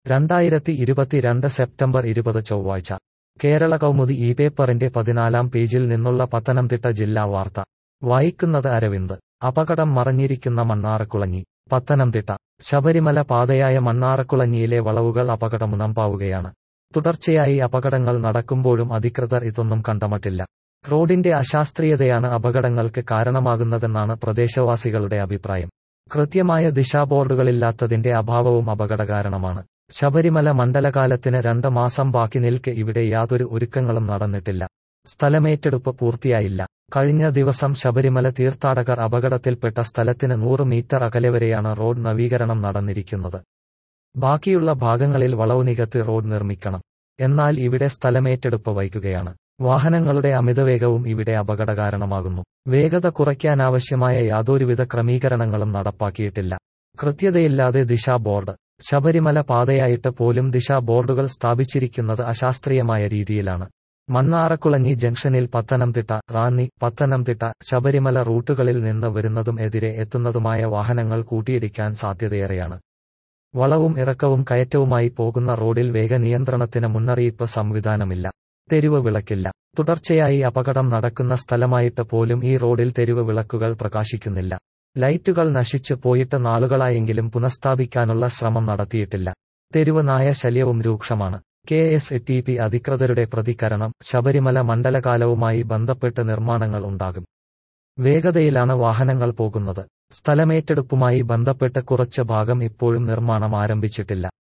രണ്ടായിരത്തി ഇരുപത്തിരണ്ട് സെപ്റ്റംബർ ഇരുപത് ചൊവ്വാഴ്ച കേരള കൗമുദി ഈ പേപ്പറിന്റെ പതിനാലാം പേജിൽ നിന്നുള്ള പത്തനംതിട്ട ജില്ലാ വാർത്ത വായിക്കുന്നത് അരവിന്ദ് അപകടം മറഞ്ഞിരിക്കുന്ന മണ്ണാറക്കുളഞ്ഞി പത്തനംതിട്ട ശബരിമല പാതയായ മണ്ണാറക്കുളഞ്ഞിയിലെ വളവുകൾ അപകടമുനമ്പാവുകയാണ് തുടർച്ചയായി അപകടങ്ങൾ നടക്കുമ്പോഴും അധികൃതർ ഇതൊന്നും കണ്ടമട്ടില്ല റോഡിന്റെ അശാസ്ത്രീയതയാണ് അപകടങ്ങൾക്ക് കാരണമാകുന്നതെന്നാണ് പ്രദേശവാസികളുടെ അഭിപ്രായം കൃത്യമായ ദിശാബോർഡുകളില്ലാത്തതിന്റെ അഭാവവും അപകടകാരണമാണ് ശബരിമല മണ്ഡലകാലത്തിന് രണ്ട് മാസം ബാക്കി നിൽക്കെ ഇവിടെ യാതൊരു ഒരുക്കങ്ങളും നടന്നിട്ടില്ല സ്ഥലമേറ്റെടുപ്പ് പൂർത്തിയായില്ല കഴിഞ്ഞ ദിവസം ശബരിമല തീർത്ഥാടകർ അപകടത്തിൽപ്പെട്ട സ്ഥലത്തിന് നൂറ് മീറ്റർ അകലെ വരെയാണ് റോഡ് നവീകരണം നടന്നിരിക്കുന്നത് ബാക്കിയുള്ള ഭാഗങ്ങളിൽ വളവ് നികത്തി റോഡ് നിർമ്മിക്കണം എന്നാൽ ഇവിടെ സ്ഥലമേറ്റെടുപ്പ് വൈകുകയാണ് വാഹനങ്ങളുടെ അമിതവേഗവും ഇവിടെ അപകടകാരണമാകുന്നു വേഗത കുറയ്ക്കാനാവശ്യമായ യാതൊരുവിധ ക്രമീകരണങ്ങളും നടപ്പാക്കിയിട്ടില്ല കൃത്യതയില്ലാതെ ദിശാ ബോർഡ് ശബരിമല പാതയായിട്ട് പോലും ദിശാ ബോർഡുകൾ സ്ഥാപിച്ചിരിക്കുന്നത് അശാസ്ത്രീയമായ രീതിയിലാണ് മണ്ണാറക്കുളഞ്ഞി ജംഗ്ഷനിൽ പത്തനംതിട്ട റാന്നി പത്തനംതിട്ട ശബരിമല റൂട്ടുകളിൽ നിന്ന് വരുന്നതും എതിരെ എത്തുന്നതുമായ വാഹനങ്ങൾ കൂട്ടിയിടിക്കാൻ സാധ്യതയേറെയാണ് വളവും ഇറക്കവും കയറ്റവുമായി പോകുന്ന റോഡിൽ വേഗനിയന്ത്രണത്തിന് മുന്നറിയിപ്പ് സംവിധാനമില്ല തെരുവ് വിളക്കില്ല തുടർച്ചയായി അപകടം നടക്കുന്ന സ്ഥലമായിട്ട് പോലും ഈ റോഡിൽ തെരുവ് വിളക്കുകൾ പ്രകാശിക്കുന്നില്ല ലൈറ്റുകൾ നശിച്ചു പോയിട്ട് നാളുകളായെങ്കിലും പുനഃസ്ഥാപിക്കാനുള്ള ശ്രമം നടത്തിയിട്ടില്ല തെരുവ് നായ ശല്യവും രൂക്ഷമാണ് കെ എസ് ടി പി അധികൃതരുടെ പ്രതികരണം ശബരിമല മണ്ഡലകാലവുമായി ബന്ധപ്പെട്ട് നിർമ്മാണങ്ങൾ ഉണ്ടാകും വേഗതയിലാണ് വാഹനങ്ങൾ പോകുന്നത് സ്ഥലമേറ്റെടുപ്പുമായി ബന്ധപ്പെട്ട് കുറച്ച് ഭാഗം ഇപ്പോഴും നിർമ്മാണം ആരംഭിച്ചിട്ടില്ല